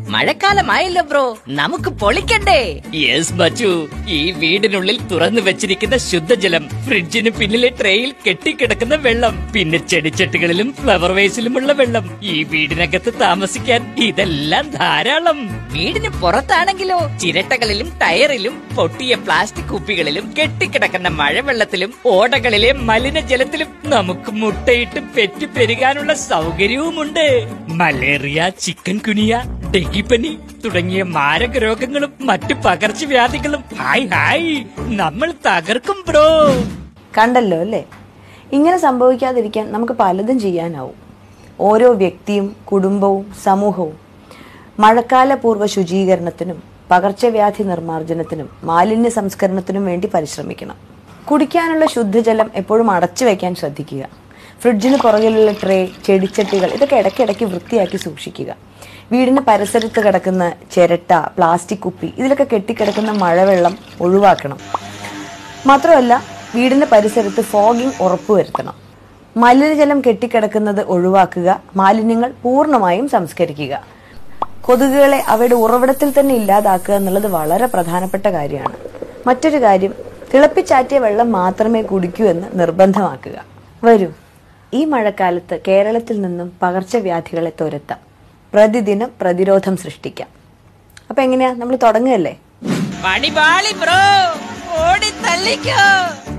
മഴക്കാലമായല്ലോ bro നമുക്ക് പൊളിക്കണ്ടേ yes Bachchu ഈ വീടിനുള്ളിൽ തുറന്നു വെച്ചിരിക്കുന്ന ശുദ്ധജലം ഫ്രിഡ്ജിന് പിന്നിലെ ട്രേയിൽ കെട്ടിക്കിടക്കുന്ന വെള്ളം പിന്നെ ചെടിച്ചട്ടികളിലും ഫ്ലവർ വേസിലുമുള്ള വെള്ളം ഈ വീടിനകത്ത് താമസിക്കാൻ ഇതെല്ലാം ധാരാളം വീടിന് പുറത്താണെങ്കിലോ ചിരട്ടകളിലും ടയറിലും പൊട്ടിയ പ്ലാസ്റ്റിക് കുപ്പികളിലും കെട്ടിക്കിടക്കുന്ന മഴവെള്ളത്തിലും ഓടകളിലെ മലിനജലത്തിലും നമുക്ക് മുട്ടയിട്ട് പെറ്റു പെരുകാനുള്ള സൗകര്യവുമുണ്ട് മലേറിയ ചിക്കൻ കുനിയ ഡെങ്കിപ്പനി തുടങ്ങിയ മാരക രോഗങ്ങളും മറ്റു പകർച്ചവ്യാധികളും ഹായ് ഹായ് നമ്മൾ തകർക്കും ബ്രോ കണ്ടല്ലോ അല്ലേ ഇങ്ങനെ സംഭവിക്കാതിരിക്കാൻ നമുക്ക് പലതും ചെയ്യാനാവും ഓരോ വ്യക്തിയും കുടുംബവും സമൂഹവും മഴക്കാലപൂർവ്വ ശുചീകരണത്തിനും പകർച്ചവ്യാധി നിർമ്മാർജ്ജനത്തിനും മാലിന്യ സംസ്കരണത്തിനും വേണ്ടി പരിശ്രമിക്കണം കുടിക്കാനുള്ള ശുദ്ധജലം എപ്പോഴും അടച്ചു വെക്കാൻ ശ്രദ്ധിക്കുക ഫ്രിഡ്ജിന് പുറകിലുള്ള ട്രേ ചെടിച്ചട്ടികൾ ഇതൊക്കെ ഇടയ്ക്കിടയ്ക്ക് വൃത്തിയാക്കി സൂക്ഷിക്കുക വീടിന് പരിസരത്ത് കിടക്കുന്ന ചിരട്ട പ്ലാസ്റ്റിക് കുപ്പി ഇതിലൊക്കെ കെട്ടിക്കിടക്കുന്ന മഴവെള്ളം ഒഴിവാക്കണം മാത്രമല്ല വീടിന്റെ പരിസരത്ത് ഫോഗിംഗ് ഉറപ്പുവരുത്തണം മലിനജലം കെട്ടിക്കിടക്കുന്നത് ഒഴിവാക്കുക മാലിന്യങ്ങൾ പൂർണ്ണമായും സംസ്കരിക്കുക കൊതുകുകളെ അവയുടെ ഉറവിടത്തിൽ തന്നെ ഇല്ലാതാക്കുക എന്നുള്ളത് വളരെ പ്രധാനപ്പെട്ട കാര്യമാണ് മറ്റൊരു കാര്യം തിളപ്പിച്ചാറ്റിയ വെള്ളം മാത്രമേ കുടിക്കൂ എന്ന് നിർബന്ധമാക്കുക വരൂ ഈ മഴക്കാലത്ത് കേരളത്തിൽ നിന്നും പകർച്ചവ്യാധികളെ തുരത്താം പ്രതിദിനം പ്രതിരോധം സൃഷ്ടിക്കാം അപ്പൊ എങ്ങനെയാ നമ്മൾ തുടങ്ങുകയല്ലേ പണിപാളി ബ്രോ ഓടി തള്ളിക്കോ